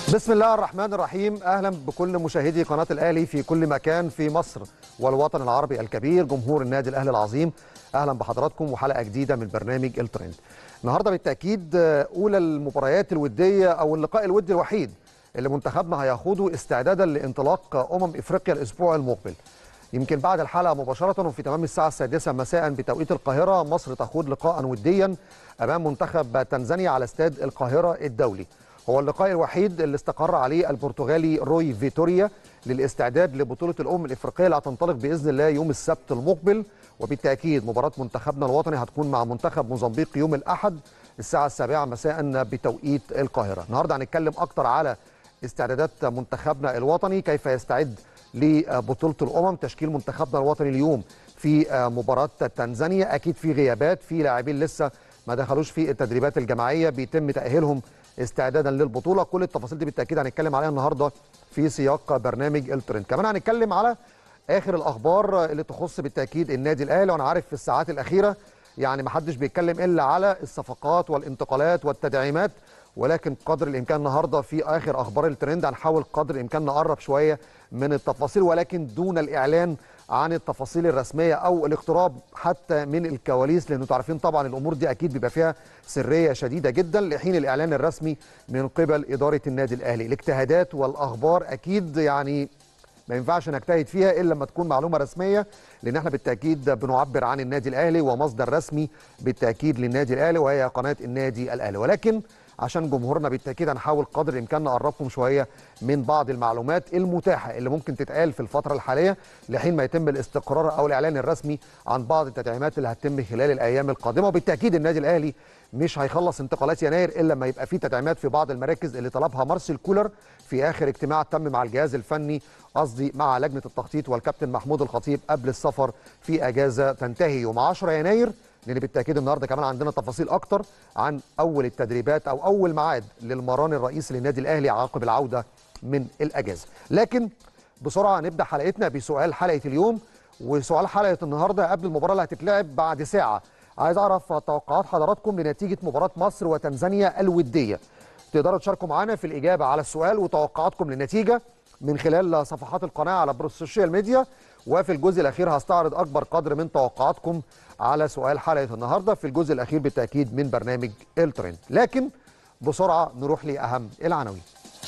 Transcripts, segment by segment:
بسم الله الرحمن الرحيم اهلا بكل مشاهدي قناه الاهلي في كل مكان في مصر والوطن العربي الكبير جمهور النادي الاهلي العظيم اهلا بحضراتكم وحلقه جديده من برنامج الترند النهارده بالتاكيد اولى المباريات الوديه او اللقاء الودي الوحيد اللي منتخبنا هيخوضه استعدادا لانطلاق امم افريقيا الاسبوع المقبل يمكن بعد الحلقه مباشره وفي تمام الساعه السادسه مساء بتوقيت القاهره مصر تخوض لقاء وديا امام منتخب تنزانيا على استاد القاهره الدولي هو اللقاء الوحيد اللي استقر عليه البرتغالي روي فيتوريا للاستعداد لبطوله الامم الافريقيه اللي هتنطلق باذن الله يوم السبت المقبل وبالتاكيد مباراه منتخبنا الوطني هتكون مع منتخب موزمبيق يوم الاحد الساعه السابعه مساء بتوقيت القاهره النهارده هنتكلم اكتر على استعدادات منتخبنا الوطني كيف يستعد لبطوله الامم تشكيل منتخبنا الوطني اليوم في مباراه تنزانيا اكيد في غيابات في لاعبين لسه ما دخلوش في التدريبات الجماعيه بيتم تاهيلهم استعدادا للبطوله كل التفاصيل دي بالتاكيد هنتكلم عليها النهارده في سياق برنامج الترند كمان هنتكلم على اخر الاخبار اللي تخص بالتاكيد النادي الاهلي وانا عارف في الساعات الاخيره يعني ما حدش بيتكلم الا على الصفقات والانتقالات والتدعيمات ولكن قدر الامكان النهارده في اخر اخبار الترند هنحاول قدر الامكان نقرب شويه من التفاصيل ولكن دون الاعلان عن التفاصيل الرسميه او الاقتراب حتى من الكواليس لانه تعرفين طبعا الامور دي اكيد بيبقى فيها سريه شديده جدا لحين الاعلان الرسمي من قبل اداره النادي الاهلي الاجتهادات والاخبار اكيد يعني ما ينفعش نجتهد فيها الا لما تكون معلومه رسميه لان احنا بالتاكيد بنعبر عن النادي الاهلي ومصدر رسمي بالتاكيد للنادي الاهلي وهي قناه النادي الاهلي ولكن عشان جمهورنا بالتاكيد هنحاول قدر الامكان نقربكم شويه من بعض المعلومات المتاحه اللي ممكن تتقال في الفتره الحاليه لحين ما يتم الاستقرار او الاعلان الرسمي عن بعض التدعيمات اللي هتتم خلال الايام القادمه وبالتاكيد النادي الاهلي مش هيخلص انتقالات يناير الا لما يبقى في تدعيمات في بعض المراكز اللي طلبها مارسيل كولر في اخر اجتماع تم مع الجهاز الفني قصدي مع لجنه التخطيط والكابتن محمود الخطيب قبل السفر في اجازه تنتهي يوم 10 يناير لان بالتاكيد النهارده كمان عندنا تفاصيل اكتر عن اول التدريبات او اول ميعاد للمران الرئيسي للنادي الاهلي عقب العوده من الاجازه لكن بسرعه نبدا حلقتنا بسؤال حلقه اليوم وسؤال حلقه النهارده قبل المباراه اللي هتتلعب بعد ساعه عايز اعرف توقعات حضراتكم لنتيجه مباراه مصر وتنزانيا الوديه تقدروا تشاركوا معنا في الاجابه على السؤال وتوقعاتكم للنتيجه من خلال صفحات القناه على السوشيال ميديا وفي الجزء الاخير هستعرض اكبر قدر من توقعاتكم على سؤال حلقه النهارده في الجزء الاخير بالتاكيد من برنامج الترند لكن بسرعه نروح لاهم العناوين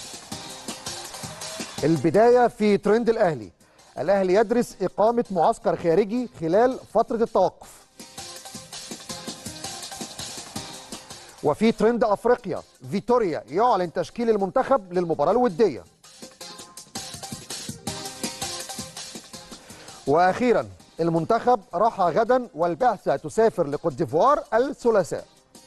البدايه في ترند الاهلي الاهلي يدرس اقامه معسكر خارجي خلال فتره التوقف وفي ترند افريقيا فيتوريا يعلن تشكيل المنتخب للمباراه الوديه واخيرا المنتخب راح غدا والبعثه تسافر لكوت ديفوار الثلاثاء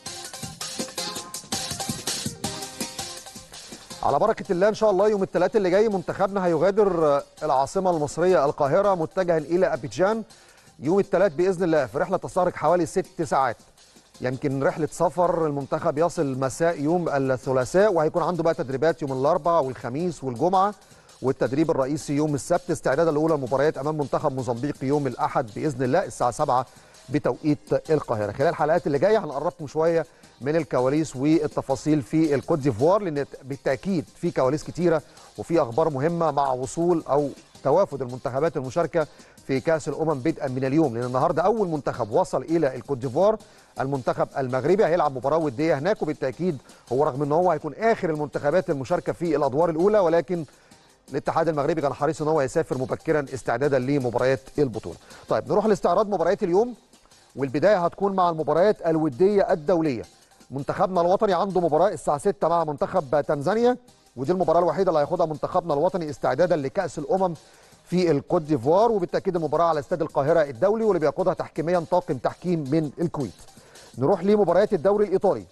على بركه الله ان شاء الله يوم الثلاثاء اللي جاي منتخبنا هيغادر العاصمه المصريه القاهره متجها الى ابيجان يوم الثلاث باذن الله في رحله تستغرق حوالي ست ساعات يمكن رحله سفر المنتخب يصل مساء يوم الثلاثاء وهيكون عنده بقى تدريبات يوم الاربعاء والخميس والجمعه والتدريب الرئيسي يوم السبت استعدادا لاولى المباريات امام منتخب موزمبيق يوم الاحد باذن الله الساعه 7 بتوقيت القاهره خلال الحلقات اللي جايه هنقربكم شويه من الكواليس والتفاصيل في الكوت ديفوار لان بالتاكيد في كواليس كتيره وفي اخبار مهمه مع وصول او توافد المنتخبات المشاركه في كاس الامم بدءا من اليوم لان النهارده اول منتخب وصل الى الكوت ديفوار المنتخب المغربي هيلعب مباراه وديه هناك وبالتاكيد هو رغم ان هو هيكون اخر المنتخبات المشاركه في الادوار الاولى ولكن الاتحاد المغربي كان حريص ان هو يسافر مبكرا استعدادا لمباريات البطوله. طيب نروح لاستعراض مباريات اليوم والبدايه هتكون مع المباريات الوديه الدوليه. منتخبنا الوطني عنده مباراه الساعه 6 مع منتخب تنزانيا ودي المباراه الوحيده اللي هياخدها منتخبنا الوطني استعدادا لكاس الامم في الكوت ديفوار وبالتاكيد المباراه على استاد القاهره الدولي واللي بيقودها تحكيميا طاقم تحكيم من الكويت. نروح لمباريات الدوري الايطالي.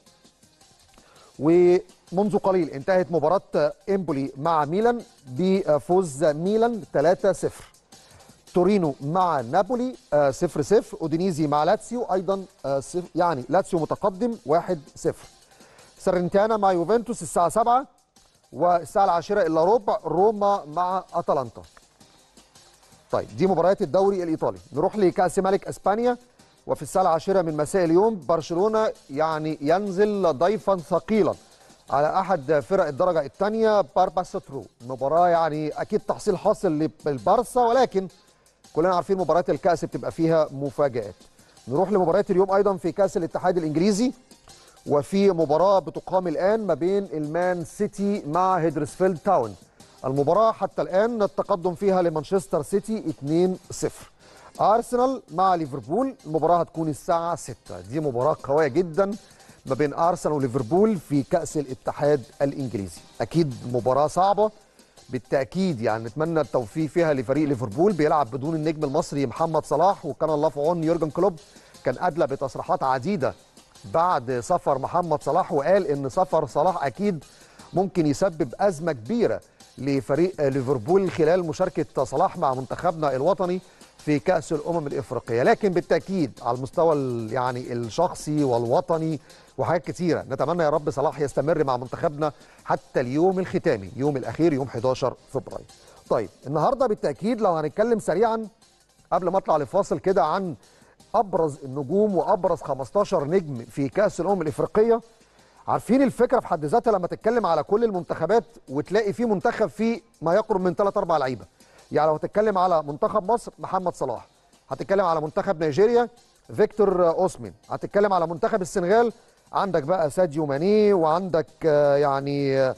ومنذ قليل انتهت مباراة إمبولي مع ميلان بفوز ميلان 3-0 تورينو مع نابولي 0-0 أودينيزي مع لاتسيو أيضا يعني لاتسيو متقدم 1-0 سرنتانا مع يوفنتوس الساعة 7 والساعة العاشرة إلا ربع روما مع أتلانتا طيب دي مباريات الدوري الإيطالي نروح لكأس ملك أسبانيا وفي الساعة العاشرة من مساء اليوم برشلونة يعني ينزل ضيفا ثقيلا على احد فرق الدرجه الثانيه باربا سترو مباراه يعني اكيد تحصيل حاصل للبارسا ولكن كلنا عارفين مباريات الكاس بتبقى فيها مفاجات نروح لمباريات اليوم ايضا في كاس الاتحاد الانجليزي وفي مباراه بتقام الان ما بين المان سيتي مع هيدرسفيلد تاون المباراه حتى الان التقدم فيها لمانشستر سيتي 2-0 ارسنال مع ليفربول المباراه هتكون الساعه 6 دي مباراه قويه جدا ما بين ارسنال وليفربول في كاس الاتحاد الانجليزي اكيد مباراه صعبه بالتاكيد يعني نتمنى التوفيق فيها لفريق ليفربول بيلعب بدون النجم المصري محمد صلاح وكان الله في عون يورجن كلوب كان ادلى بتصريحات عديده بعد سفر محمد صلاح وقال ان سفر صلاح اكيد ممكن يسبب ازمه كبيره لفريق ليفربول خلال مشاركه صلاح مع منتخبنا الوطني في كاس الامم الافريقيه لكن بالتاكيد على المستوى يعني الشخصي والوطني وحاجات كتيره نتمنى يا رب صلاح يستمر مع منتخبنا حتى اليوم الختامي يوم الاخير يوم 11 فبراير طيب النهارده بالتاكيد لو هنتكلم سريعا قبل ما اطلع لفاصل كده عن ابرز النجوم وابرز 15 نجم في كاس الامم الافريقيه عارفين الفكره في حد ذاتها لما تتكلم على كل المنتخبات وتلاقي في منتخب فيه ما يقرب من 3 4 لعيبه يعني لو هتتكلم على منتخب مصر محمد صلاح هتتكلم على منتخب نيجيريا فيكتور اوسمين هتتكلم على منتخب السنغال عندك بقى ساديو ماني وعندك يعني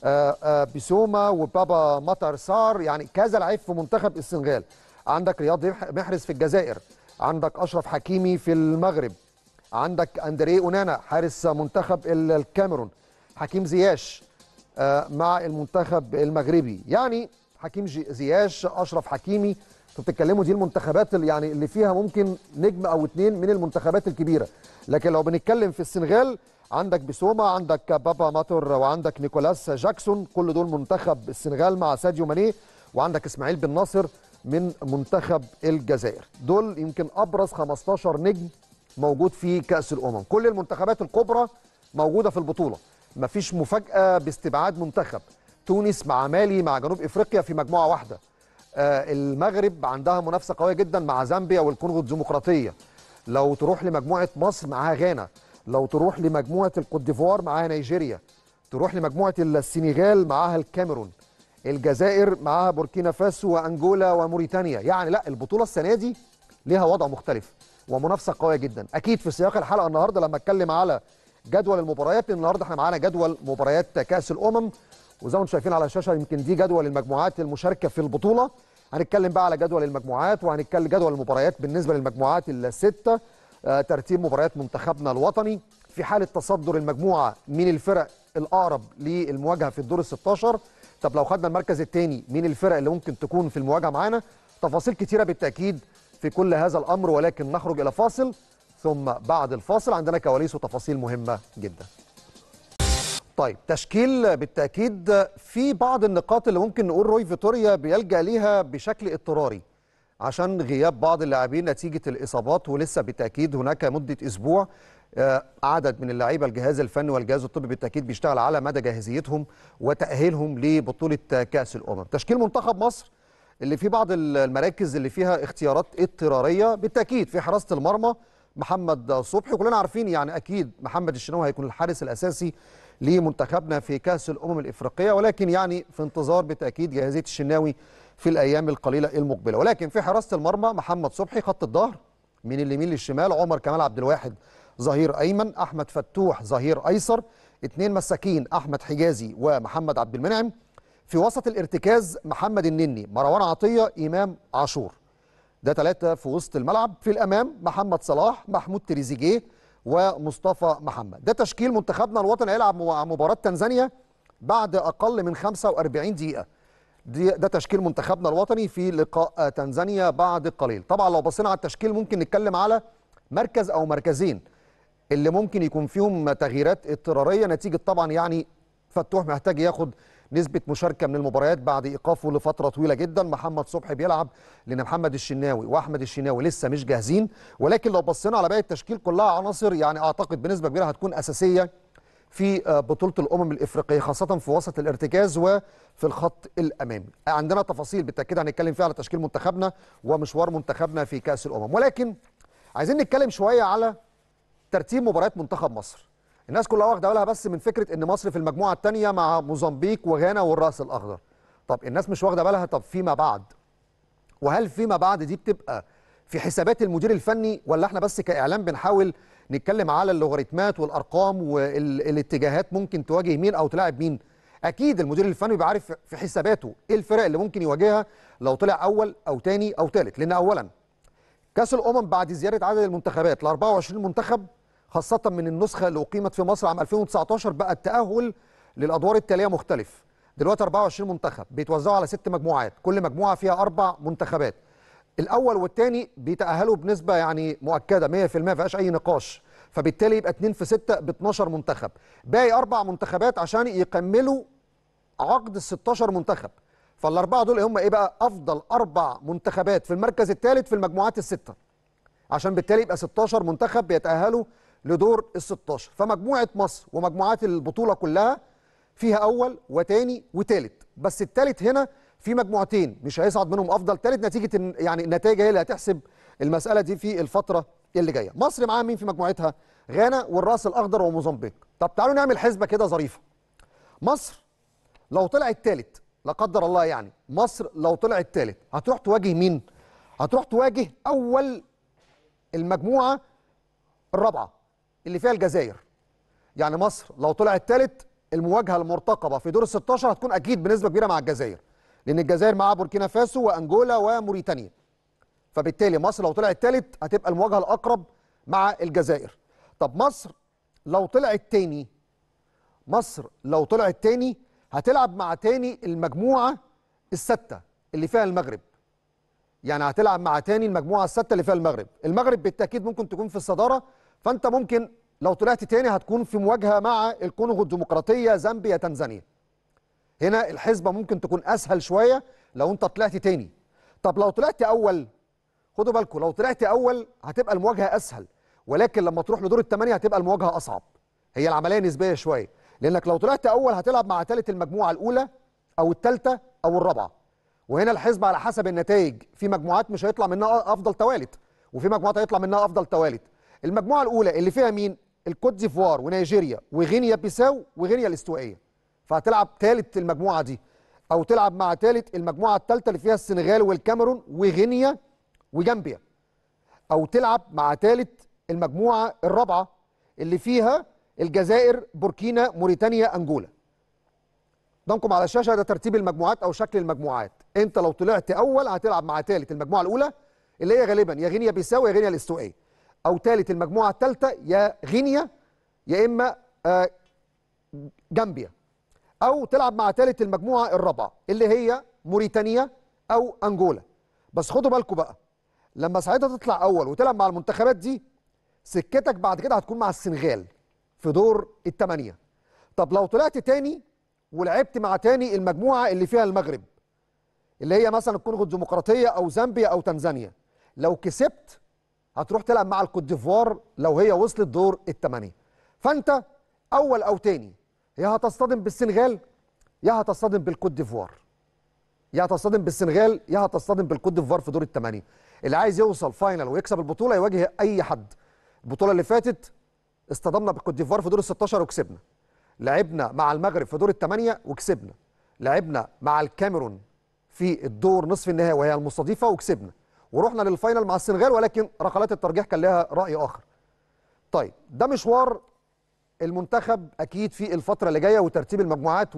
بيسوما وبابا مطر سار يعني كذا لعيب في منتخب السنغال عندك رياض محرز في الجزائر عندك اشرف حكيمي في المغرب عندك اندريه اونانا حارس منتخب الكاميرون حكيم زياش مع المنتخب المغربي يعني حكيم زياش اشرف حكيمي انتوا بتتكلموا دي المنتخبات اللي يعني اللي فيها ممكن نجم او اتنين من المنتخبات الكبيره لكن لو بنتكلم في السنغال عندك بسوما عندك بابا ماتور وعندك نيكولاس جاكسون كل دول منتخب السنغال مع ساديو ماني وعندك اسماعيل بن ناصر من منتخب الجزائر دول يمكن ابرز 15 نجم موجود في كاس الامم كل المنتخبات الكبرى موجوده في البطوله مفيش مفاجاه باستبعاد منتخب تونس مع مالي مع جنوب افريقيا في مجموعه واحده آه المغرب عندها منافسه قويه جدا مع زامبيا والكونغو الديمقراطيه لو تروح لمجموعه مصر معاها غانا لو تروح لمجموعه الكوت ديفوار معاها نيجيريا تروح لمجموعه السنغال معاها الكاميرون الجزائر معاها بوركينا فاسو وانجولا وموريتانيا يعني لا البطوله السنه دي ليها وضع مختلف ومنافسه قويه جدا اكيد في سياق الحلقه النهارده لما اتكلم على جدول المباريات النهارده احنا معانا جدول مباريات كاس الامم وزي ما انتم شايفين على الشاشه يمكن دي جدول المجموعات المشاركه في البطوله هنتكلم بقى على جدول المجموعات وهنتكلم جدول المباريات بالنسبه للمجموعات السته آه ترتيب مباريات منتخبنا الوطني في حاله تصدر المجموعه مين الفرق الاقرب للمواجهه في الدور ال 16 طب لو خدنا المركز الثاني مين الفرق اللي ممكن تكون في المواجهه معانا تفاصيل كتيره بالتاكيد في كل هذا الامر ولكن نخرج الى فاصل ثم بعد الفاصل عندنا كواليس وتفاصيل مهمه جدا طيب تشكيل بالتاكيد في بعض النقاط اللي ممكن نقول روي فيتوريا بيلجا ليها بشكل اضطراري عشان غياب بعض اللاعبين نتيجه الاصابات ولسه بالتاكيد هناك مده اسبوع عدد من اللعيبه الجهاز الفني والجهاز الطبي بالتاكيد بيشتغل على مدى جاهزيتهم وتاهيلهم لبطوله كاس الامم تشكيل منتخب مصر اللي في بعض المراكز اللي فيها اختيارات اضطراريه بالتاكيد في حراسه المرمى محمد صبحي كلنا عارفين يعني اكيد محمد الشناوي هيكون الحارس الاساسي لمنتخبنا في كاس الامم الافريقيه ولكن يعني في انتظار بالتاكيد جاهزيه الشناوي في الايام القليله المقبله ولكن في حراسه المرمى محمد صبحي خط الظهر من اليمين للشمال عمر كمال عبد الواحد ظهير ايمن احمد فتوح ظهير ايسر اثنين مساكين احمد حجازي ومحمد عبد المنعم في وسط الارتكاز محمد النني مروان عطيه امام عاشور ده ثلاثه في وسط الملعب في الامام محمد صلاح محمود تريزيجيه ومصطفى محمد ده تشكيل منتخبنا الوطني هيلعب مباراه تنزانيا بعد اقل من 45 دقيقه دي ده تشكيل منتخبنا الوطني في لقاء تنزانيا بعد قليل طبعا لو بصينا على التشكيل ممكن نتكلم على مركز او مركزين اللي ممكن يكون فيهم تغييرات اضطراريه نتيجه طبعا يعني فتوح محتاج ياخد نسبة مشاركة من المباريات بعد إيقافه لفترة طويلة جدا محمد صبحي بيلعب لأن محمد الشناوي وأحمد الشناوي لسه مش جاهزين ولكن لو بصينا على باقي التشكيل كلها عناصر يعني أعتقد بنسبة كبيرة هتكون أساسية في بطولة الأمم الإفريقية خاصة في وسط الارتكاز وفي الخط الأمامي عندنا تفاصيل بالتأكيد هنتكلم فيها على تشكيل منتخبنا ومشوار منتخبنا في كأس الأمم ولكن عايزين نتكلم شوية على ترتيب مباريات منتخب مصر الناس كلها واخده بالها بس من فكره ان مصر في المجموعه الثانيه مع موزمبيق وغانا والراس الاخضر طب الناس مش واخده بالها طب فيما بعد وهل فيما بعد دي بتبقى في حسابات المدير الفني ولا احنا بس كاعلام بنحاول نتكلم على اللوغاريتمات والارقام والاتجاهات ممكن تواجه مين او تلاعب مين اكيد المدير الفني بيبقى عارف في حساباته ايه الفرق اللي ممكن يواجهها لو طلع اول او تاني او تالت لان اولا كاس الامم بعد زياده عدد المنتخبات ل 24 منتخب خاصه من النسخه اللي اقيمت في مصر عام 2019 بقى التاهل للادوار التاليه مختلف دلوقتي 24 منتخب بيتوزعوا على ست مجموعات كل مجموعه فيها اربع منتخبات الاول والثاني بيتاهلوا بنسبه يعني مؤكده 100% ما فيهاش اي نقاش فبالتالي يبقى 2 في 6 ب 12 منتخب باقي اربع منتخبات عشان يكملوا عقد ال 16 منتخب فالاربعه دول هم ايه بقى افضل اربع منتخبات في المركز الثالث في المجموعات السته عشان بالتالي يبقى 16 منتخب بيتاهلوا لدور ال 16 فمجموعه مصر ومجموعات البطوله كلها فيها اول وثاني وثالث بس الثالث هنا في مجموعتين مش هيصعد منهم افضل ثالث نتيجه إن يعني النتائج هي اللي هتحسب المساله دي في الفتره اللي جايه مصر معاها مين في مجموعتها غانا والراس الاخضر وموزمبيق طب تعالوا نعمل حسبه كده ظريفه مصر لو طلعت ثالث لا قدر الله يعني مصر لو طلعت ثالث هتروح تواجه مين هتروح تواجه اول المجموعه الرابعه اللي فيها الجزائر يعني مصر لو طلعت ثالث المواجهه المرتقبه في دور ال 16 هتكون اكيد بنسبه كبيره مع الجزائر لان الجزائر معاها بوركينا فاسو وانجولا وموريتانيا فبالتالي مصر لو طلعت ثالث هتبقى المواجهه الاقرب مع الجزائر طب مصر لو طلعت تاني مصر لو طلعت تاني هتلعب مع تاني المجموعه السته اللي فيها المغرب يعني هتلعب مع تاني المجموعه السته اللي فيها المغرب المغرب بالتاكيد ممكن تكون في الصداره فانت ممكن لو طلعت تاني هتكون في مواجهه مع الكونغو الديمقراطيه زامبيا تنزانيا هنا الحسبه ممكن تكون اسهل شويه لو انت طلعت تاني طب لو طلعت اول خدوا بالكم لو طلعت اول هتبقى المواجهه اسهل ولكن لما تروح لدور الثمانيه هتبقى المواجهه اصعب هي العمليه نسبيه شويه لانك لو طلعت اول هتلعب مع ثالث المجموعه الاولى او الثالثه او الرابعه وهنا الحسبه على حسب النتائج في مجموعات مش هيطلع منها افضل توالت وفي مجموعات هيطلع منها افضل توالت المجموعه الاولى اللي فيها مين الكوت ديفوار ونيجيريا وغينيا بيساو وغينيا الاستوائيه فهتلعب ثالث المجموعه دي او تلعب مع ثالث المجموعه الثالثه اللي فيها السنغال والكاميرون وغينيا وجامبيا او تلعب مع ثالث المجموعه الرابعه اللي فيها الجزائر بوركينا موريتانيا انجولا قدامكم على الشاشه ده ترتيب المجموعات او شكل المجموعات انت لو طلعت اول هتلعب مع ثالث المجموعه الاولى اللي هي غالبا يا غينيا بيساو يا غينيا الاستوائيه او ثالث المجموعه الثالثه يا غينيا يا اما آه جامبيا او تلعب مع ثالث المجموعه الرابعه اللي هي موريتانيا او انجولا بس خدوا بالكم بقى لما ساعتها تطلع اول وتلعب مع المنتخبات دي سكتك بعد كده هتكون مع السنغال في دور الثمانيه طب لو طلعت تاني ولعبت مع تاني المجموعه اللي فيها المغرب اللي هي مثلا الكونغو الديمقراطيه او زامبيا او تنزانيا لو كسبت هتروح تلعب مع الكوت ديفوار لو هي وصلت دور الثمانيه فانت اول او تاني يا هتصطدم بالسنغال يا هتصطدم بالكوت ديفوار يا هتصطدم بالسنغال يا هتصطدم بالكوت ديفوار في دور الثمانيه اللي عايز يوصل فاينل ويكسب البطوله يواجه اي حد البطوله اللي فاتت اصطدمنا بالكوت ديفوار في دور ال 16 وكسبنا لعبنا مع المغرب في دور الثمانيه وكسبنا لعبنا مع الكاميرون في الدور نصف النهائي وهي المستضيفه وكسبنا ورحنا للفاينل مع السنغال ولكن ركلات الترجيح كان لها راي اخر طيب ده مشوار المنتخب اكيد في الفتره اللي جايه وترتيب المجموعات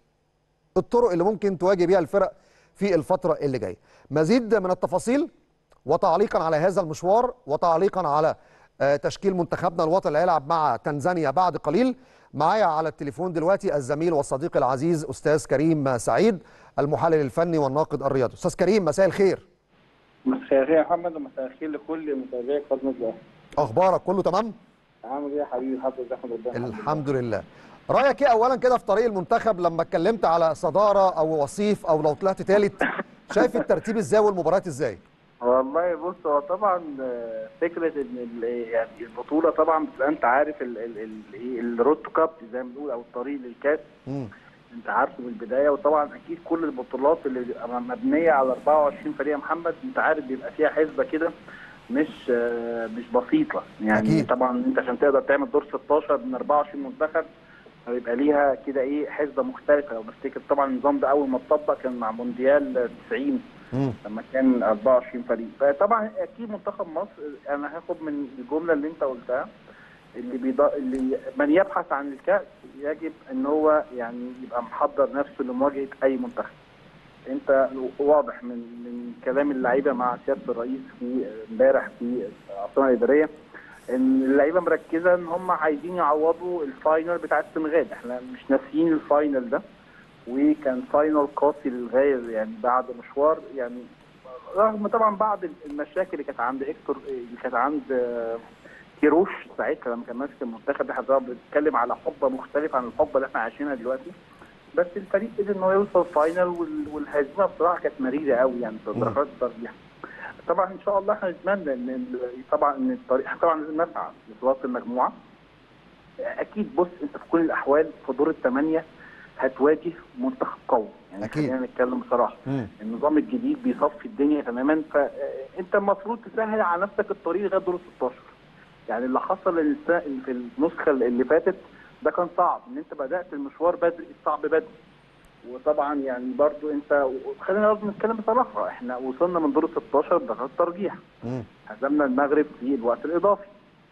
والطرق اللي ممكن تواجه بيها الفرق في الفتره اللي جايه مزيد من التفاصيل وتعليقا على هذا المشوار وتعليقا على تشكيل منتخبنا الوطني اللي هيلعب مع تنزانيا بعد قليل معايا على التليفون دلوقتي الزميل والصديق العزيز استاذ كريم سعيد المحلل الفني والناقد الرياضي استاذ كريم مساء الخير مساء الخير يا محمد ومساء الخير لكل متابعي قناه الاهلي اخبارك كله تمام عامل ايه يا حبيبي الحمد لله احمد ربنا الحمد لله رايك ايه اولا كده في طريق المنتخب لما اتكلمت على صداره او وصيف او لو طلعت ثالث شايف الترتيب ازاي والمباريات ازاي والله بص هو طبعا فكره ان يعني البطوله طبعا بتبقى انت عارف الرود كاب زي ما بنقول او الطريق للكاس مم. انت عارفه من البدايه وطبعا اكيد كل البطولات اللي بتبقى مبنيه على 24 فريق يا محمد انت عارف بيبقى فيها حسبه كده مش آه، مش بسيطه يعني أكيد. أكيد. طبعا انت عشان تقدر تعمل دور 16 من 24 منتخب هيبقى ليها كده ايه حسبه مختلفه لو نفتكر طبعا النظام ده اول ما اتطبق كان مع مونديال 90 مم. لما كان 24 فريق فطبعا اكيد منتخب مصر انا هاخد من الجمله اللي انت قلتها اللي بيض... اللي من يبحث عن الكاس يجب ان هو يعني يبقى محضر نفسه لمواجهه اي منتخب انت واضح من من كلام اللعيبه مع سياده الرئيس في امبارح في العاصمه الاداريه ان اللعيبه مركزه ان هم عايزين يعوضوا الفاينل بتاع السنغال احنا مش ناسيين الفاينل ده وكان فاينل قاسي للغايه يعني بعد مشوار يعني رغم طبعا بعض المشاكل اللي كانت عند هيكتور اللي كانت عند آه، كيروش ساعتها لما كان ماسك المنتخب احنا طبعاً بنتكلم على حقبه مختلفه عن الحقبه اللي احنا عايشينها دلوقتي بس الفريق قدر ان هو يوصل فاينل وال- والهزيمه بصراحه كانت مريره قوي يعني في درجات الترجيح طبعا ان شاء الله احنا نتمنى ان ال- طبعا ان الطريق إحنا طبعا لازم نسعى لصلاه المجموعه اكيد بص انت في كل الاحوال في دور الثمانيه هتواجه منتخب قوي يعني أكيد. خلينا نتكلم بصراحه مم. النظام الجديد بيصفي الدنيا تماما فانت المفروض تسهل على نفسك الطريق لغايه دور 16 يعني اللي حصل الس- في النسخه اللي فاتت ده كان صعب ان انت بدات المشوار بدري الصعب بدري وطبعا يعني برضو انت خلينا برضو نتكلم بصراحه احنا وصلنا من دور 16 بضغط ترجيح مم. هزمنا المغرب في الوقت الاضافي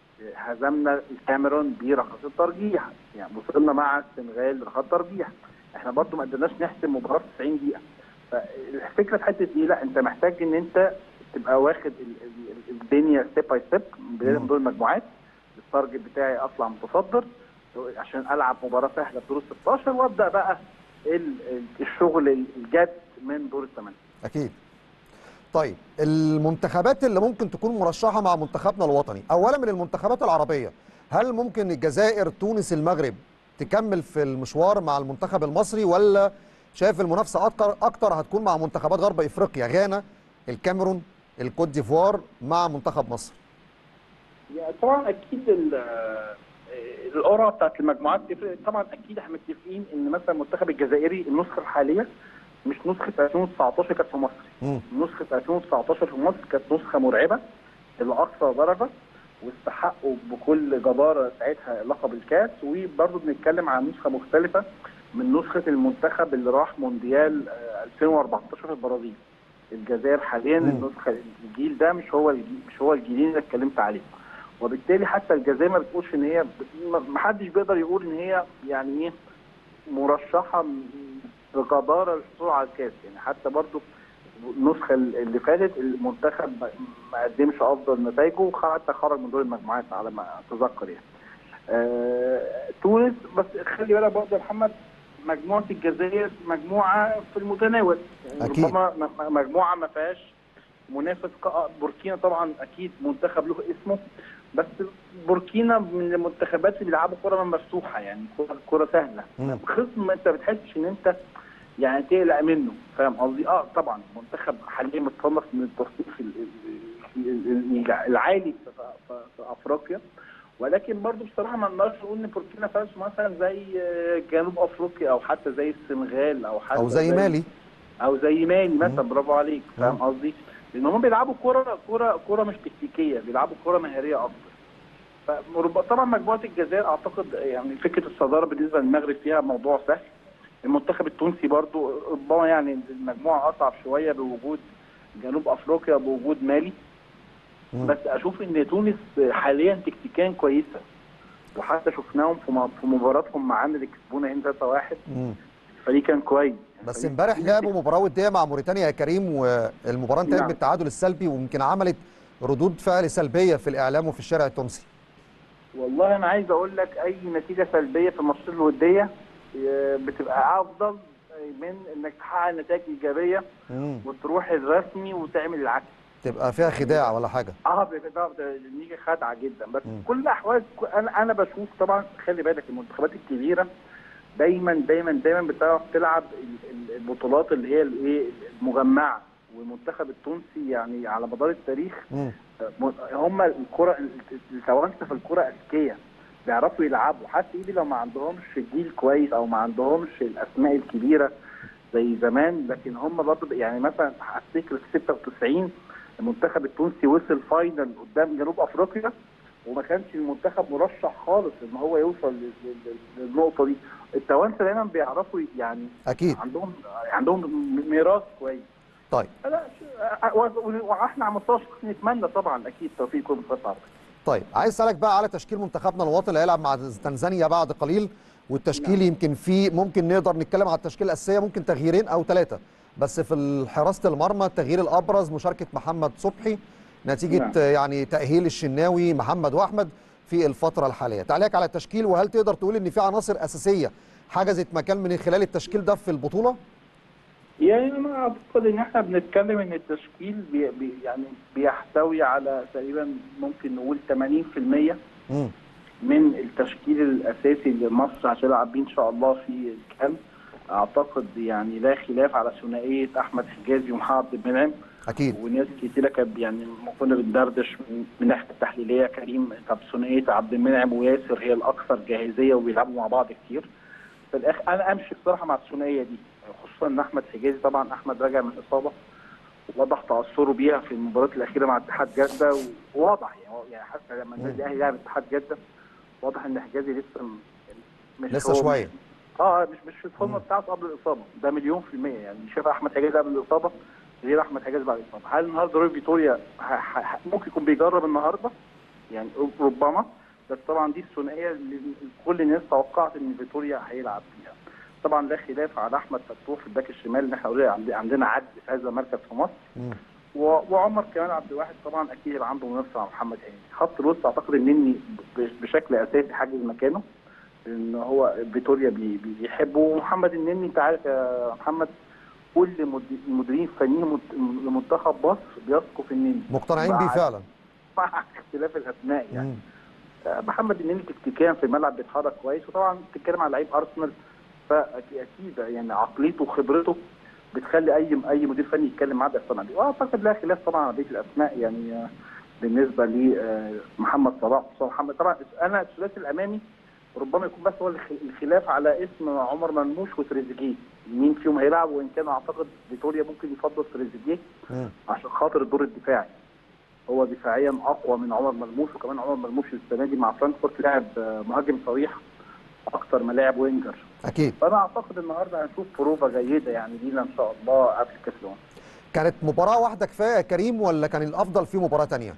هزمنا الكاميرون برقص الترجيح يعني وصلنا مع السنغال لرقص ترجيح احنا برضو ما قدرناش نحسم مباراه 90 دقيقه فالفكره في حته دي لا انت محتاج ان انت تبقى واخد ال- ال- الدنيا ستيب باي ستيب بدايه من دور المجموعات التارجت بتاعي اطلع متصدر عشان العب مباراه سهله في دور 16 وابدا بقى ال- ال- الشغل الجد من دور الثمانيه اكيد طيب المنتخبات اللي ممكن تكون مرشحه مع منتخبنا الوطني اولا من المنتخبات العربيه هل ممكن الجزائر تونس المغرب تكمل في المشوار مع المنتخب المصري ولا شايف المنافسه اكتر اكتر هتكون مع منتخبات غرب افريقيا غانا الكاميرون الكوت ديفوار مع منتخب مصر يعني طبعا اكيد ال- القرعه بتاعت المجموعات تفرق طبعا اكيد احنا متفقين ان مثلا المنتخب الجزائري النسخه الحاليه مش نسخه 2019 كانت في مصر مم. نسخه 2019 في مصر كانت نسخه مرعبه لاقصى درجه واستحقوا بكل جداره ساعتها لقب الكاس وبرضه بنتكلم عن نسخه مختلفه من نسخه المنتخب اللي راح مونديال آه، 2014 في البرازيل الجزائر حاليا مم. النسخه الجيل ده مش هو الجيل مش هو الجيلين اللي اتكلمت عليهم وبالتالي حتى الجزائر ما بتقولش ان هي ما حدش بيقدر يقول ان هي يعني ايه مرشحه بجداره للحصول على الكاس يعني حتى برضو النسخه اللي فاتت المنتخب ما- ما قدمش افضل نتائجه وحتى خرج من دور المجموعات على ما اتذكر يعني. آه تونس بس خلي بالك برضه يا محمد مجموعه الجزائر مجموعه في المتناول يعني أكيد. ربما م- م- مجموعه ما فيهاش منافس ق- بوركينا طبعا اكيد منتخب له اسمه بس بوركينا من المنتخبات اللي بيلعبوا كره مفتوحه يعني كره كره سهله مم. خصم انت بتحسش ان انت يعني تقلق منه فاهم قصدي اه طبعا منتخب حاليا متصنف من التصنيف ال- ال- ال- ال- العالي في, في, في افريقيا ولكن برضو بصراحه ما نقدرش نقول ان بوركينا فاسو مثلا زي آه، جنوب افريقيا او حتى زي السنغال او حتى او زي مالي او زي مالي مثلا مم. برافو عليك فاهم مم. قصدي؟ لان هم بيلعبوا كوره كوره كوره مش تكتيكيه بيلعبوا كوره مهاريه اكتر فرب- طبعا مجموعه الجزائر اعتقد يعني فكره الصداره بالنسبه للمغرب فيها موضوع سهل المنتخب التونسي برضو ربما يعني المجموعه اصعب شويه بوجود جنوب افريقيا بوجود مالي مم. بس اشوف ان تونس حاليا تكتيكيا كويسه وحتى شفناهم في م- في مباراتهم معانا اللي كسبونا هنا 3-1 مم. الفريق كان كويس بس فريق- امبارح لعبوا مباراه وديه مع موريتانيا يا كريم والمباراه انتهت نعم. بالتعادل السلبي ويمكن عملت ردود فعل سلبيه في الاعلام وفي الشارع التونسي والله انا عايز اقول لك اي نتيجه سلبيه في الماتشات الوديه آه، بتبقى افضل من انك تحقق نتائج ايجابيه مم. وتروح الرسمي وتعمل العكس تبقى فيها خداع ولا حاجه اه بتبقى النتيجه خادعه جدا بس مم. كل الاحوال انا انا بشوف طبعا خلي بالك المنتخبات الكبيره دايما دايما دايما بتعرف تلعب ال- ال- البطولات اللي هي الايه المجمعه والمنتخب التونسي يعني على مدار التاريخ مم. هم الكره التوانسه في الكره اذكياء بيعرفوا يلعبوا حتى ايدي لو ما عندهمش جيل كويس او ما عندهمش الاسماء الكبيره زي زمان لكن هم برضه يعني مثلا افتكر في 96 المنتخب التونسي وصل فاينل قدام جنوب افريقيا وما كانش المنتخب مرشح خالص ان هو يوصل لل- لل- للنقطه دي التوانسه دايما بيعرفوا يعني اكيد عندهم عندهم ميراث كويس طيب لا ش- و- واحنا على مستوى الشخصي نتمنى طبعا اكيد توفيق كل منتخب عربي طيب عايز اسالك بقى على تشكيل منتخبنا الوطني اللي هيلعب مع تنزانيا بعد قليل والتشكيل يمكن فيه ممكن نقدر نتكلم على التشكيل الاساسيه ممكن تغييرين او ثلاثه بس في حراسه المرمى التغيير الابرز مشاركه محمد صبحي نتيجه نعم. آه، يعني تاهيل الشناوي محمد واحمد في الفتره الحاليه تعليقك على التشكيل وهل تقدر تقول ان في عناصر اساسيه حجزت مكان من خلال التشكيل ده في البطوله يعني انا اعتقد ان احنا بنتكلم ان التشكيل بي بي يعني بيحتوي على تقريبا ممكن نقول 80% امم من التشكيل الاساسي اللي مصر هتلعب بيه ان شاء الله في الكام اعتقد يعني لا خلاف على ثنائيه احمد حجازي ومحمد عبد المنعم اكيد وناس كتيرة كانت يعني لما كنا بندردش من من الناحيه التحليليه كريم طب ثنائيه عبد المنعم وياسر هي الاكثر جاهزيه وبيلعبوا مع بعض كتير في الاخر انا امشي بصراحه مع الثنائيه دي خصوصا ان احمد حجازي طبعا احمد راجع من اصابه وضح تاثره بيها في المباراه الاخيره مع اتحاد جده وواضح يعني هو- يعني حتى لما النادي الاهلي لعب اتحاد جده واضح ان حجازي لسه م- مش لسه هو- شويه اه مش مش في الفورمه مم. بتاعته قبل الاصابه ده مليون في الميه يعني شايف احمد حجاز قبل الاصابه غير احمد حجاز بعد الاصابه هل النهارده روي فيتوريا ه- ه- ه- ممكن يكون بيجرب النهارده يعني ربما بس طبعا دي الثنائيه اللي كل الناس توقعت ان فيتوريا هيلعب فيها طبعا لا خلاف على احمد فتوح في الباك الشمال ان احنا already عند- عندنا عد في هذا المركز في مصر مم. و- وعمر كمال عبد الواحد طبعا اكيد هيبقى عنده منافسه مع محمد هاني خط الوسط اعتقد ان النني ب- بشكل اساسي حاجز مكانه ان هو فيتوريا بي- بي- بيحبه ومحمد النني انت عارف يا محمد كل مد- المديرين الفنيين مت- لمنتخب مصر بيثقوا في النني مقتنعين بيه مع- فعلا مع اختلاف الاسماء يعني مم. آه، محمد النني تكتيكيا في الملعب بيتحرك كويس وطبعا بتتكلم على لعيب ارسنال فاكيد يعني عقليته وخبرته بتخلي اي اي مدير فني يتكلم معاه بيقتنع بيه واعتقد لا خلاف طبعا على بقيه الاسماء يعني آه، بالنسبه لمحمد صلاح وحسام محمد طبعا انا الثلاثي الامامي ربما يكون بس هو الخ- الخلاف على اسم عمر مرموش وتريزيجيه مين فيهم هيلعب وان كان اعتقد فيتوريا ممكن يفضل تريزيجيه مم. عشان خاطر الدور الدفاعي هو دفاعيا اقوى من عمر مرموش وكمان عمر مرموش السنه دي مع فرانكفورت لاعب آه، مهاجم صريح اكتر ما لاعب وينجر اكيد فانا اعتقد النهارده هنشوف بروفا جيده يعني لينا ان شاء الله قبل كاس الامم كانت مباراه واحده كفايه يا كريم ولا كان الافضل في مباراه تانية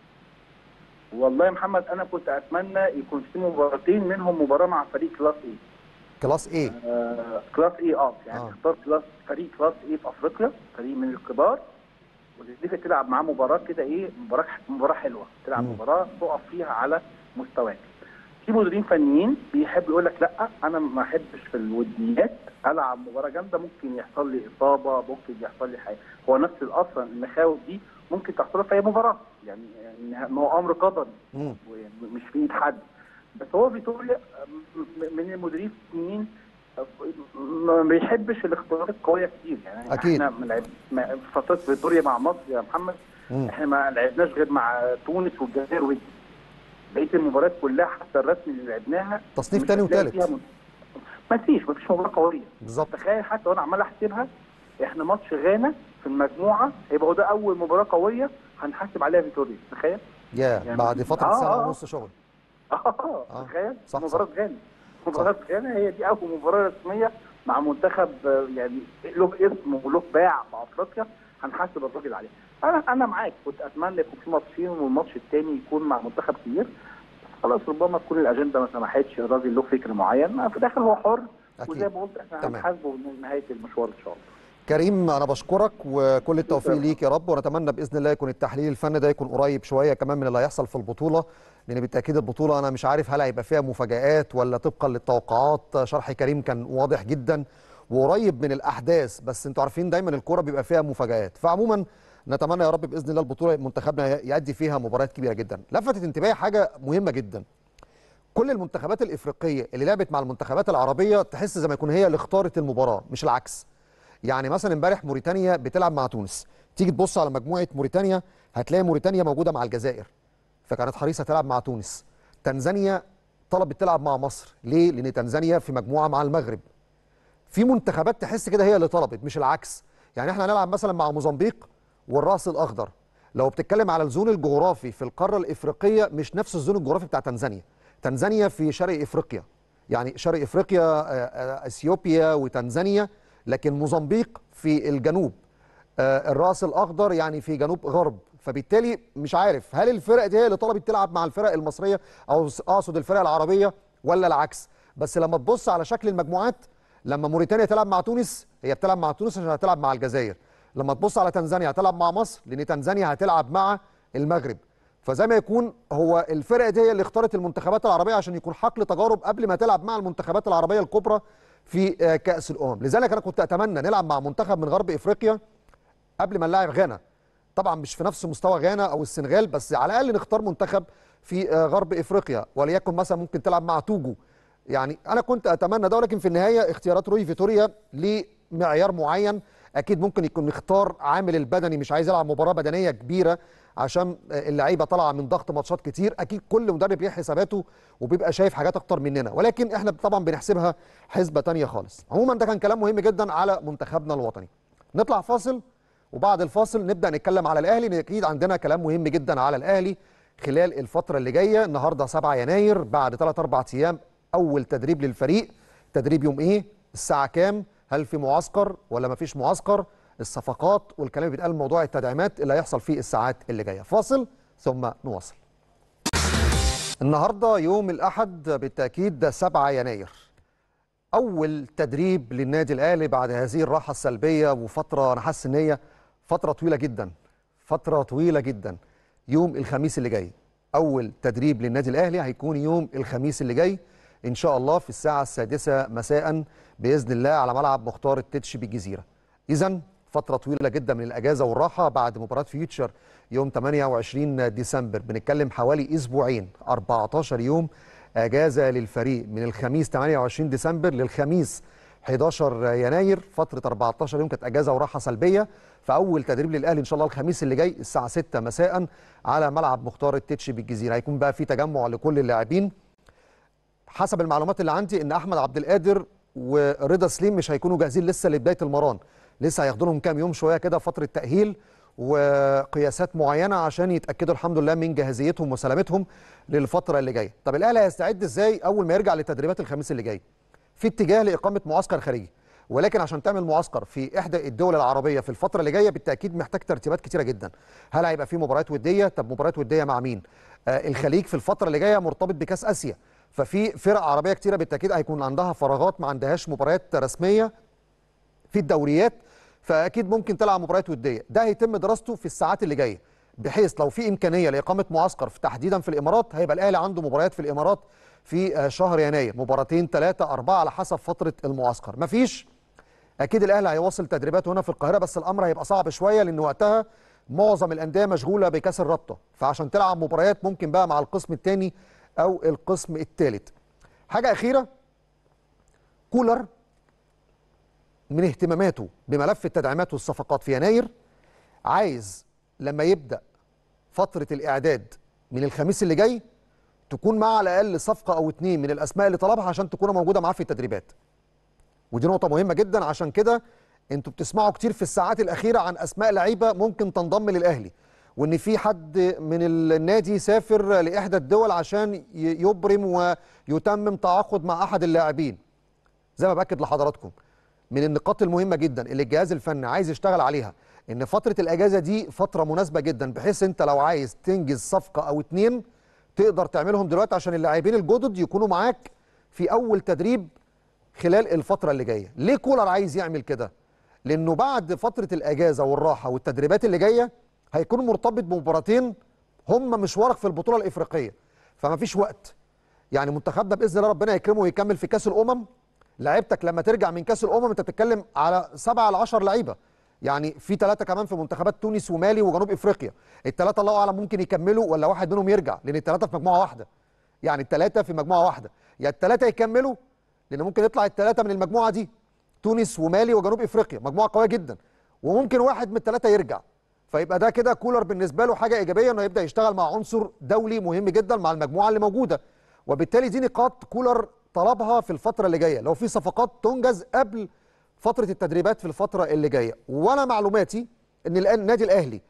والله يا محمد انا كنت اتمنى يكون في مباراتين منهم مباراه مع فريق كلاس ايه كلاس ايه آه كلاس ايه اه يعني آه. تختار كلاس فريق كلاس ايه في افريقيا فريق من الكبار وتديك تلعب معاه مباراه كده ايه مباراه مباراه حلوه تلعب مم. مباراه تقف فيها على مستواك في مديرين فنيين بيحب يقول لك لا انا ما احبش في الوديات العب مباراه جامده ممكن يحصل لي اصابه ممكن يحصل لي حاجه هو نفس اصلا المخاوف دي ممكن تحصل في اي مباراه يعني يعني ما هو امر قدري مم. مش في ايد حد بس هو فيتوريا م- من المديرين الفنيين ما بيحبش الاختيارات القويه كتير يعني أكيد. احنا من لعب ما- في فتره فيتوريا مع مصر يا محمد مم. احنا ما لعبناش غير مع تونس والجزائر ودي بقيه المباريات كلها حتى الرسمي اللي لعبناها تصنيف مش تاني هتلاقي وتالت. فيها م- ما فيش ما فيش مباراه قويه بالظبط تخيل حتى وانا عمال احسبها احنا ماتش غانا في المجموعه هيبقى هو ده اول مباراه قويه هنحاسب عليها فيتوريا تخيل يا يعني- بعد فتره آه، سنه آه. ونص شغل اه آه. تخيل صح، مباراه غانا مباراه غانا هي دي اول مباراه رسميه مع منتخب آه، يعني له اسم وله باع في افريقيا هنحاسب الراجل عليه انا انا معاك كنت اتمنى يكون في ماتشين والماتش الثاني يكون مع منتخب كبير خلاص ربما تكون الاجنده ما سمحتش الراجل له فكر معين في الاخر هو حر وزي اكيد ما قلت احنا تمام. هنحاسبه نهايه المشوار ان شاء الله كريم انا بشكرك وكل التوفيق شكراً. ليك يا رب ونتمنى باذن الله يكون التحليل الفني ده يكون قريب شويه كمان من اللي هيحصل في البطوله لان بالتاكيد البطوله انا مش عارف هل هيبقى فيها مفاجات ولا طبقا للتوقعات شرح كريم كان واضح جدا وقريب من الاحداث بس انتوا عارفين دايما الكوره بيبقى فيها مفاجات فعموما نتمنى يا رب باذن الله البطوله منتخبنا يؤدي فيها مباريات كبيره جدا لفتت انتباهي حاجه مهمه جدا كل المنتخبات الافريقيه اللي لعبت مع المنتخبات العربيه تحس زي ما يكون هي اللي اختارت المباراه مش العكس يعني مثلا امبارح موريتانيا بتلعب مع تونس تيجي تبص على مجموعه موريتانيا هتلاقي موريتانيا موجوده مع الجزائر فكانت حريصه تلعب مع تونس تنزانيا طلبت تلعب مع مصر ليه لان تنزانيا في مجموعه مع المغرب في منتخبات تحس كده هي اللي طلبت مش العكس يعني احنا هنلعب مثلا مع موزمبيق والراس الاخضر لو بتتكلم على الزون الجغرافي في القاره الافريقيه مش نفس الزون الجغرافي بتاع تنزانيا تنزانيا في شرق افريقيا يعني شرق افريقيا آه، آه، اثيوبيا وتنزانيا لكن موزمبيق في الجنوب آه، الراس الاخضر يعني في جنوب غرب فبالتالي مش عارف هل الفرق دي هي اللي طلبت تلعب مع الفرق المصريه او س- اقصد الفرق العربيه ولا العكس بس لما تبص على شكل المجموعات لما موريتانيا تلعب مع تونس هي بتلعب مع تونس عشان هتلعب مع الجزائر لما تبص على تنزانيا هتلعب مع مصر لان تنزانيا هتلعب مع المغرب فزي ما يكون هو الفرق دي هي اللي اختارت المنتخبات العربيه عشان يكون حقل تجارب قبل ما تلعب مع المنتخبات العربيه الكبرى في آه، كاس الامم لذلك انا كنت اتمنى نلعب مع منتخب من غرب افريقيا قبل ما نلاعب غانا طبعا مش في نفس مستوى غانا او السنغال بس على الاقل نختار منتخب في آه، غرب افريقيا وليكن مثلا ممكن تلعب مع توجو يعني انا كنت اتمنى ده ولكن في النهايه اختيارات روي فيتوريا لمعيار معين اكيد ممكن يكون نختار عامل البدني مش عايز يلعب مباراه بدنيه كبيره عشان آه، اللعيبه طالعه من ضغط ماتشات كتير اكيد كل مدرب ليه حساباته وبيبقى شايف حاجات اكتر مننا ولكن احنا طبعا بنحسبها حسبه تانية خالص عموما ده كان كلام مهم جدا على منتخبنا الوطني نطلع فاصل وبعد الفاصل نبدا نتكلم على الاهلي لان اكيد عندنا كلام مهم جدا على الاهلي خلال الفتره اللي جايه النهارده 7 يناير بعد 3 4 ايام اول تدريب للفريق تدريب يوم ايه الساعه كام هل في معسكر ولا ما فيش معسكر الصفقات والكلام اللي بيتقال موضوع التدعيمات اللي هيحصل في الساعات اللي جايه فاصل ثم نواصل النهارده يوم الاحد بالتاكيد 7 يناير اول تدريب للنادي الاهلي بعد هذه الراحه السلبيه وفتره انا حاسس ان هي فتره طويله جدا فتره طويله جدا يوم الخميس اللي جاي اول تدريب للنادي الاهلي هيكون يوم الخميس اللي جاي ان شاء الله في الساعه السادسة مساء باذن الله على ملعب مختار التتش بالجزيره اذا فتره طويله جدا من الاجازه والراحه بعد مباراه فيوتشر يوم 28 ديسمبر بنتكلم حوالي اسبوعين 14 يوم اجازه للفريق من الخميس 28 ديسمبر للخميس 11 يناير فتره 14 يوم كانت اجازه وراحه سلبيه فاول تدريب للاهلي ان شاء الله الخميس اللي جاي الساعه 6 مساء على ملعب مختار التتش بالجزيره هيكون بقى في تجمع لكل اللاعبين حسب المعلومات اللي عندي ان احمد عبد القادر ورضا سليم مش هيكونوا جاهزين لسه لبدايه المران لسه هياخدوا لهم كام يوم شويه كده فتره تاهيل وقياسات معينه عشان يتاكدوا الحمد لله من جاهزيتهم وسلامتهم للفتره اللي جايه طب الاهلي هيستعد ازاي اول ما يرجع لتدريبات الخميس اللي جاي في اتجاه لاقامه معسكر خارجي ولكن عشان تعمل معسكر في احدى الدول العربيه في الفتره اللي جايه بالتاكيد محتاج ترتيبات كتيره جدا هل هيبقى في مباريات وديه طب مباريات وديه مع مين آه الخليج في الفتره اللي جايه مرتبط بكاس اسيا ففي فرق عربيه كتيره بالتاكيد هيكون عندها فراغات ما عندهاش مباريات رسميه في الدوريات فاكيد ممكن تلعب مباريات وديه ده هيتم دراسته في الساعات اللي جايه بحيث لو في امكانيه لاقامه معسكر في تحديدا في الامارات هيبقى الاهلي عنده مباريات في الامارات في آه، شهر يناير مباراتين ثلاثه اربعه على حسب فتره المعسكر مفيش اكيد الاهلي هيواصل تدريباته هنا في القاهره بس الامر هيبقى صعب شويه لان وقتها معظم الانديه مشغوله بكاس الرابطه فعشان تلعب مباريات ممكن بقى مع القسم الثاني او القسم الثالث حاجه اخيره كولر من اهتماماته بملف التدعيمات والصفقات في يناير عايز لما يبدا فتره الاعداد من الخميس اللي جاي تكون مع على الاقل صفقه او اتنين من الاسماء اللي طلبها عشان تكون موجوده معاه في التدريبات ودي نقطه مهمه جدا عشان كده انتوا بتسمعوا كتير في الساعات الاخيره عن اسماء لعيبه ممكن تنضم للاهلي وان في حد من النادي سافر لاحدى الدول عشان ي- يبرم ويتمم تعاقد مع احد اللاعبين زي ما باكد لحضراتكم من النقاط المهمه جدا اللي الجهاز الفني عايز يشتغل عليها ان فتره الاجازه دي فتره مناسبه جدا بحيث انت لو عايز تنجز صفقه او اتنين تقدر تعملهم دلوقتي عشان اللاعبين الجدد يكونوا معاك في اول تدريب خلال الفتره اللي جايه ليه كولر عايز يعمل كده لانه بعد فتره الاجازه والراحه والتدريبات اللي جايه هيكون مرتبط بمباراتين هم مشوارك في البطوله الافريقيه فما فيش وقت يعني منتخبنا باذن الله ربنا يكرمه ويكمل في كاس الامم لعيبتك لما ترجع من كاس الامم انت بتتكلم على سبعة ل 10 لعيبه يعني في ثلاثه كمان في منتخبات تونس ومالي وجنوب افريقيا الثلاثه الله اعلم ممكن يكملوا ولا واحد منهم يرجع لان الثلاثه في مجموعه واحده يعني الثلاثه في مجموعه واحده يا الثلاثه يكملوا لان ممكن يطلع الثلاثه من المجموعه دي تونس ومالي وجنوب افريقيا مجموعه قويه جدا وممكن واحد من الثلاثه يرجع فيبقى ده كده كولر بالنسبه له حاجه ايجابيه انه يبدا يشتغل مع عنصر دولي مهم جدا مع المجموعه اللي موجوده وبالتالي دي نقاط كولر طلبها في الفتره اللي جايه لو في صفقات تنجز قبل فتره التدريبات في الفتره اللي جايه وانا معلوماتي ان الان النادي الاهلي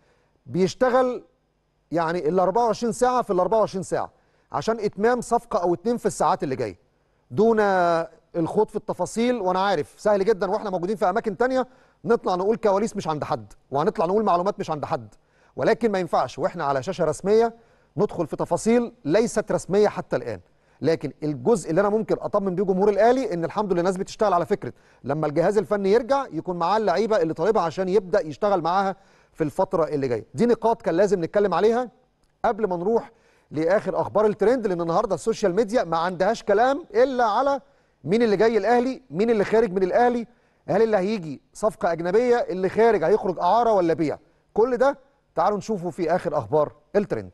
بيشتغل يعني ال 24 ساعه في ال 24 ساعه عشان اتمام صفقه او اتنين في الساعات اللي جايه دون الخوض في التفاصيل وانا عارف سهل جدا واحنا موجودين في اماكن تانية نطلع نقول كواليس مش عند حد وهنطلع نقول معلومات مش عند حد ولكن ما ينفعش واحنا على شاشه رسميه ندخل في تفاصيل ليست رسميه حتى الان لكن الجزء اللي انا ممكن اطمن بيه جمهور الاهلي ان الحمد لله الناس بتشتغل على فكره لما الجهاز الفني يرجع يكون معاه اللعيبه اللي طالبها عشان يبدا يشتغل معاها في الفتره اللي جايه دي نقاط كان لازم نتكلم عليها قبل ما نروح لاخر اخبار الترند لان النهارده السوشيال ميديا ما عندهاش كلام الا على مين اللي جاي الاهلي مين اللي خارج من الاهلي هل اللي هيجي صفقه اجنبيه اللي خارج هيخرج اعاره ولا بيع كل ده تعالوا نشوفه في اخر اخبار الترند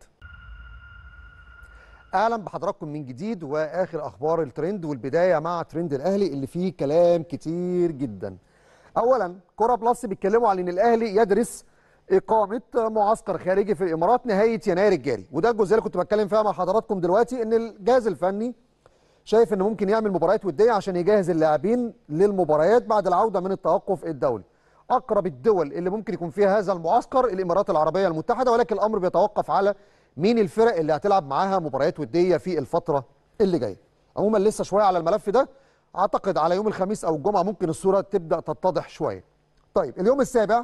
اهلا بحضراتكم من جديد واخر اخبار الترند والبدايه مع ترند الاهلي اللي فيه كلام كتير جدا اولا كوره بلس بيتكلموا عن ان الاهلي يدرس اقامه معسكر خارجي في الامارات نهايه يناير الجاري وده الجزئيه اللي كنت بتكلم فيها مع حضراتكم دلوقتي ان الجهاز الفني شايف انه ممكن يعمل مباريات وديه عشان يجهز اللاعبين للمباريات بعد العوده من التوقف الدولي اقرب الدول اللي ممكن يكون فيها هذا المعسكر الامارات العربيه المتحده ولكن الامر بيتوقف على مين الفرق اللي هتلعب معاها مباريات وديه في الفتره اللي جايه عموما لسه شويه على الملف ده اعتقد على يوم الخميس او الجمعه ممكن الصوره تبدا تتضح شويه طيب اليوم السابع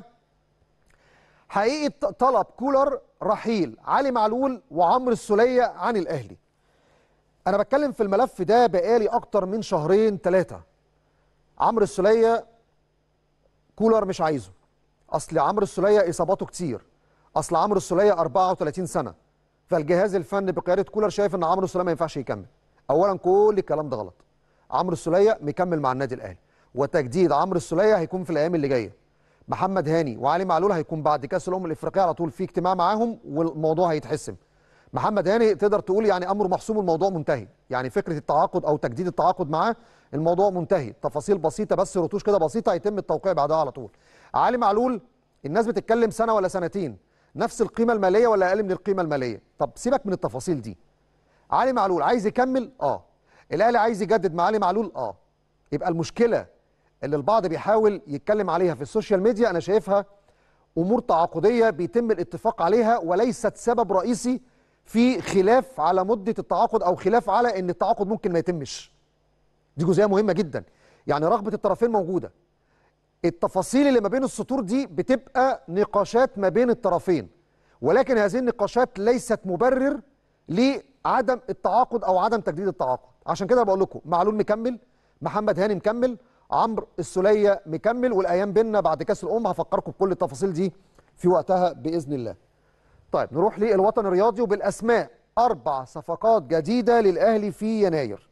حقيقه طلب كولر رحيل علي معلول وعمرو السوليه عن الاهلي انا بتكلم في الملف ده بقالي اكتر من شهرين ثلاثه عمرو السوليه كولر مش عايزه اصل عمرو السوليه اصاباته كتير اصل عمرو السوليه 34 سنه فالجهاز الفني بقياده كولر شايف ان عمرو السوليه ما ينفعش يكمل اولا كل الكلام ده غلط عمرو السوليه مكمل مع النادي الاهلي وتجديد عمرو السوليه هيكون في الايام اللي جايه محمد هاني وعلي معلول هيكون بعد كاس الامم الافريقيه على طول في اجتماع معاهم والموضوع هيتحسم محمد هاني تقدر تقول يعني امره محسوم الموضوع منتهي يعني فكره التعاقد او تجديد التعاقد معاه الموضوع منتهي تفاصيل بسيطه بس رتوش كده بسيطه هيتم التوقيع بعدها على طول علي معلول الناس بتتكلم سنه ولا سنتين نفس القيمه الماليه ولا اقل من القيمه الماليه طب سيبك من التفاصيل دي علي معلول عايز يكمل اه الاهلي عايز يجدد مع علي معلول اه يبقى المشكله اللي البعض بيحاول يتكلم عليها في السوشيال ميديا انا شايفها امور تعاقديه بيتم الاتفاق عليها وليست سبب رئيسي في خلاف على مده التعاقد او خلاف على ان التعاقد ممكن ما يتمش دي جزئيه مهمه جدا يعني رغبه الطرفين موجوده التفاصيل اللي ما بين السطور دي بتبقى نقاشات ما بين الطرفين ولكن هذه النقاشات ليست مبرر لعدم التعاقد او عدم تجديد التعاقد عشان كده بقول لكم معلول مكمل محمد هاني مكمل عمرو السوليه مكمل والايام بينا بعد كاس الامم هفكركم بكل التفاصيل دي في وقتها باذن الله طيب نروح للوطن الرياضي وبالاسماء اربع صفقات جديده للاهلي في يناير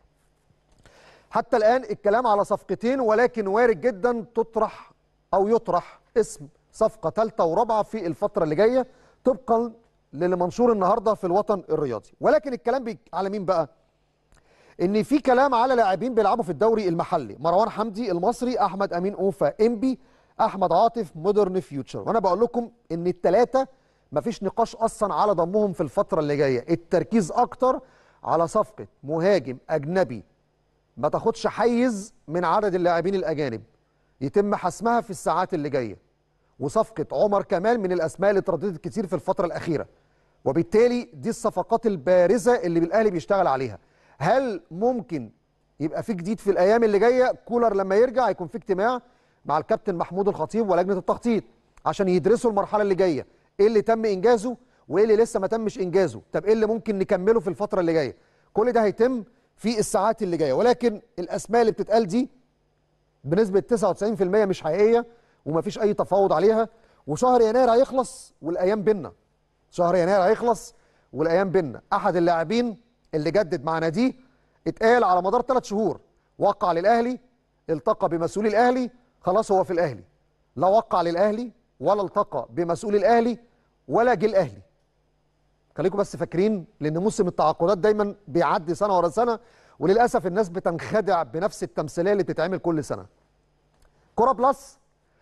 حتى الان الكلام على صفقتين ولكن وارد جدا تطرح او يطرح اسم صفقه ثالثه ورابعه في الفتره اللي جايه طبقا للي منشور النهارده في الوطن الرياضي ولكن الكلام بي على مين بقى ان في كلام على لاعبين بيلعبوا في الدوري المحلي مروان حمدي المصري احمد امين اوفا انبي احمد عاطف مودرن فيوتشر وانا بقول لكم ان الثلاثه مفيش نقاش اصلا على ضمهم في الفتره اللي جايه التركيز اكتر على صفقه مهاجم اجنبي ما تاخدش حيز من عدد اللاعبين الاجانب يتم حسمها في الساعات اللي جايه وصفقه عمر كمال من الاسماء اللي اترددت كتير في الفتره الاخيره وبالتالي دي الصفقات البارزه اللي الاهلي بيشتغل عليها هل ممكن يبقى في جديد في الايام اللي جايه كولر لما يرجع هيكون في اجتماع مع الكابتن محمود الخطيب ولجنه التخطيط عشان يدرسوا المرحله اللي جايه ايه اللي تم انجازه وايه اللي لسه ما تمش انجازه طب ايه اللي ممكن نكمله في الفتره اللي جايه كل ده هيتم في الساعات اللي جايه ولكن الاسماء اللي بتتقال دي بنسبه 99% مش حقيقيه ومفيش اي تفاوض عليها وشهر يناير هيخلص والايام بينا شهر يناير هيخلص والايام بينا احد اللاعبين اللي جدد مع ناديه اتقال على مدار ثلاث شهور وقع للاهلي التقى بمسؤولي الاهلي خلاص هو في الاهلي لا وقع للاهلي ولا التقى بمسؤول الاهلي ولا جه الاهلي خليكم بس فاكرين لان موسم التعاقدات دايما بيعدي سنه ورا سنه وللاسف الناس بتنخدع بنفس التمثيليه اللي بتتعمل كل سنه كره بلس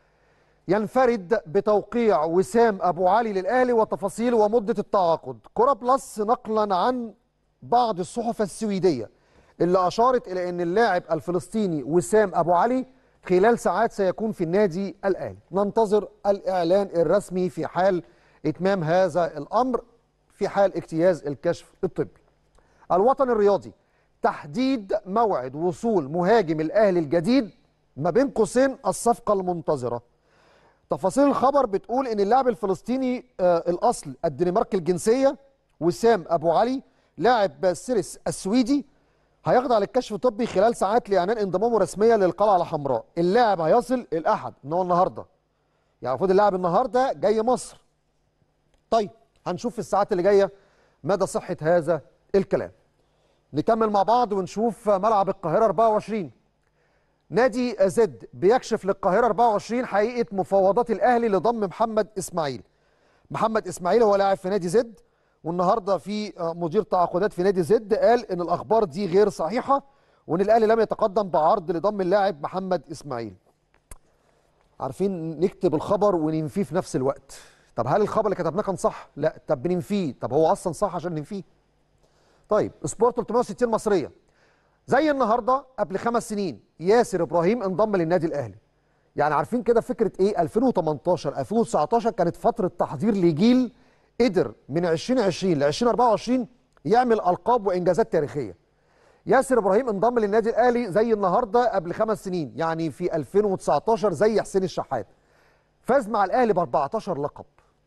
ينفرد بتوقيع وسام ابو علي للاهلي وتفاصيل ومده التعاقد كره بلس نقلا عن بعض الصحف السويديه اللي اشارت الى ان اللاعب الفلسطيني وسام ابو علي خلال ساعات سيكون في النادي الاهلي ننتظر الاعلان الرسمي في حال اتمام هذا الامر في حال اجتياز الكشف الطبي. الوطن الرياضي تحديد موعد وصول مهاجم الاهلي الجديد ما بين قوسين الصفقه المنتظره. تفاصيل الخبر بتقول ان اللاعب الفلسطيني آه الاصل الدنماركي الجنسيه وسام ابو علي لاعب سيريس السويدي هيخضع للكشف الطبي خلال ساعات لاعلان انضمامه رسميا للقلعه الحمراء اللاعب هيصل الاحد ان هو النهارده يعني المفروض اللاعب النهارده جاي مصر طيب هنشوف في الساعات اللي جايه مدى صحه هذا الكلام نكمل مع بعض ونشوف ملعب القاهره 24 نادي زد بيكشف للقاهره 24 حقيقه مفاوضات الاهلي لضم محمد اسماعيل محمد اسماعيل هو لاعب في نادي زد والنهارده في مدير تعاقدات في نادي زد قال ان الاخبار دي غير صحيحه وان الاهلي لم يتقدم بعرض لضم اللاعب محمد اسماعيل عارفين نكتب الخبر وننفيه في نفس الوقت طب هل الخبر اللي كتبناه كان صح لا طب بننفيه طب هو اصلا صح عشان ننفيه طيب سبورت 360 مصريه زي النهارده قبل خمس سنين ياسر ابراهيم انضم للنادي الاهلي يعني عارفين كده فكره ايه 2018 2019 كانت فتره تحضير لجيل قدر من 2020 ل 2024 يعمل القاب وانجازات تاريخيه ياسر ابراهيم انضم للنادي الاهلي زي النهارده قبل خمس سنين يعني في 2019 زي حسين الشحات فاز مع الاهلي ب 14 لقب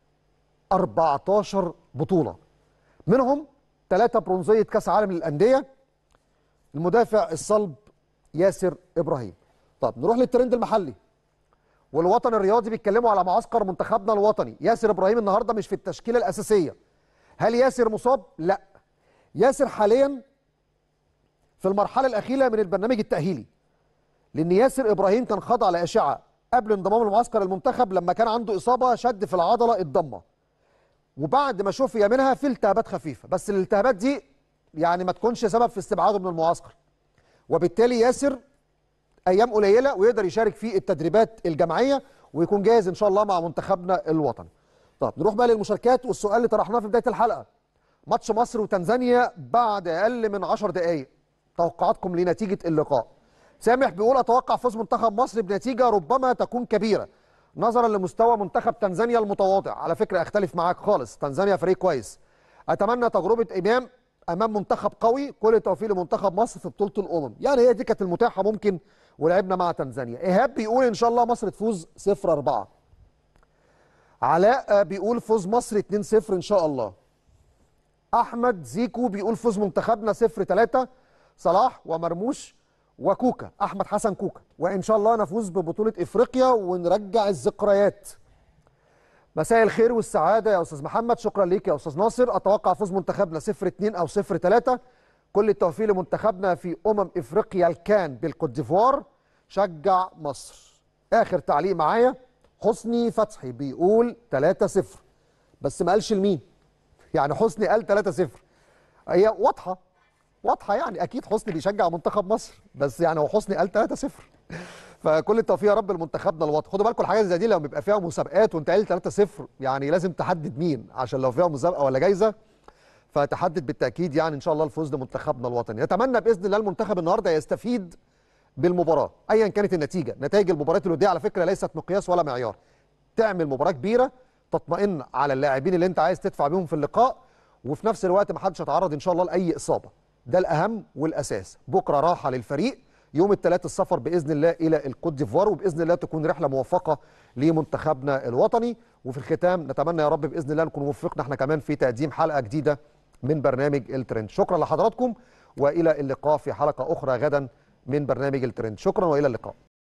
14 بطوله منهم ثلاثه برونزيه كاس عالم للانديه المدافع الصلب ياسر ابراهيم طب نروح للترند المحلي والوطن الرياضي بيتكلموا على معسكر منتخبنا الوطني ياسر ابراهيم النهارده مش في التشكيله الاساسيه هل ياسر مصاب لا ياسر حاليا في المرحله الاخيره من البرنامج التاهيلي لان ياسر ابراهيم كان خاضع لاشعه قبل انضمام لمعسكر المنتخب لما كان عنده اصابه شد في العضله الضمه وبعد ما شفي منها في التهابات خفيفه بس الالتهابات دي يعني ما تكونش سبب في استبعاده من المعسكر وبالتالي ياسر ايام قليله ويقدر يشارك في التدريبات الجماعيه ويكون جاهز ان شاء الله مع منتخبنا الوطني. طب نروح بقى للمشاركات والسؤال اللي طرحناه في بدايه الحلقه. ماتش مصر وتنزانيا بعد اقل من 10 دقائق. توقعاتكم لنتيجه اللقاء. سامح بيقول اتوقع فوز منتخب مصر بنتيجه ربما تكون كبيره نظرا لمستوى منتخب تنزانيا المتواضع، على فكره اختلف معاك خالص، تنزانيا فريق كويس. اتمنى تجربه امام امام منتخب قوي، كل التوفيق لمنتخب مصر في بطوله الامم، يعني هي دي كانت المتاحه ممكن ولعبنا مع تنزانيا ايهاب بيقول ان شاء الله مصر تفوز 0 4 علاء بيقول فوز مصر 2 0 ان شاء الله احمد زيكو بيقول فوز منتخبنا 0 3 صلاح ومرموش وكوكا احمد حسن كوكا وان شاء الله نفوز ببطوله افريقيا ونرجع الذكريات مساء الخير والسعاده يا استاذ محمد شكرا ليك يا استاذ ناصر اتوقع فوز منتخبنا 0 2 او 0 3 كل التوفيق لمنتخبنا في امم افريقيا الكان بالكوت ديفوار شجع مصر اخر تعليق معايا حسني فتحي بيقول 3 0 بس ما قالش لمين يعني حسني قال 3 0 هي واضحه واضحه يعني اكيد حسني بيشجع منتخب مصر بس يعني هو حسني قال 3 0 فكل التوفيق يا رب لمنتخبنا الوطني خدوا بالكم الحاجات زي دي لما بيبقى فيها مسابقات وانت قايل 3 0 يعني لازم تحدد مين عشان لو فيها مسابقه ولا جايزه فتحدد بالتاكيد يعني ان شاء الله الفوز لمنتخبنا الوطني نتمنى باذن الله المنتخب النهارده يستفيد بالمباراه ايا كانت النتيجه نتائج المباريات الوديه على فكره ليست مقياس ولا معيار تعمل مباراه كبيره تطمئن على اللاعبين اللي انت عايز تدفع بيهم في اللقاء وفي نفس الوقت ما حدش يتعرض ان شاء الله لاي اصابه ده الاهم والاساس بكره راحه للفريق يوم الثلاث السفر باذن الله الى الكوت ديفوار وباذن الله تكون رحله موفقه لمنتخبنا الوطني وفي الختام نتمنى يا رب باذن الله نكون وفقنا احنا كمان في تقديم حلقه جديده من برنامج الترند شكرا لحضراتكم والى اللقاء في حلقه اخرى غدا من برنامج الترند شكرا والى اللقاء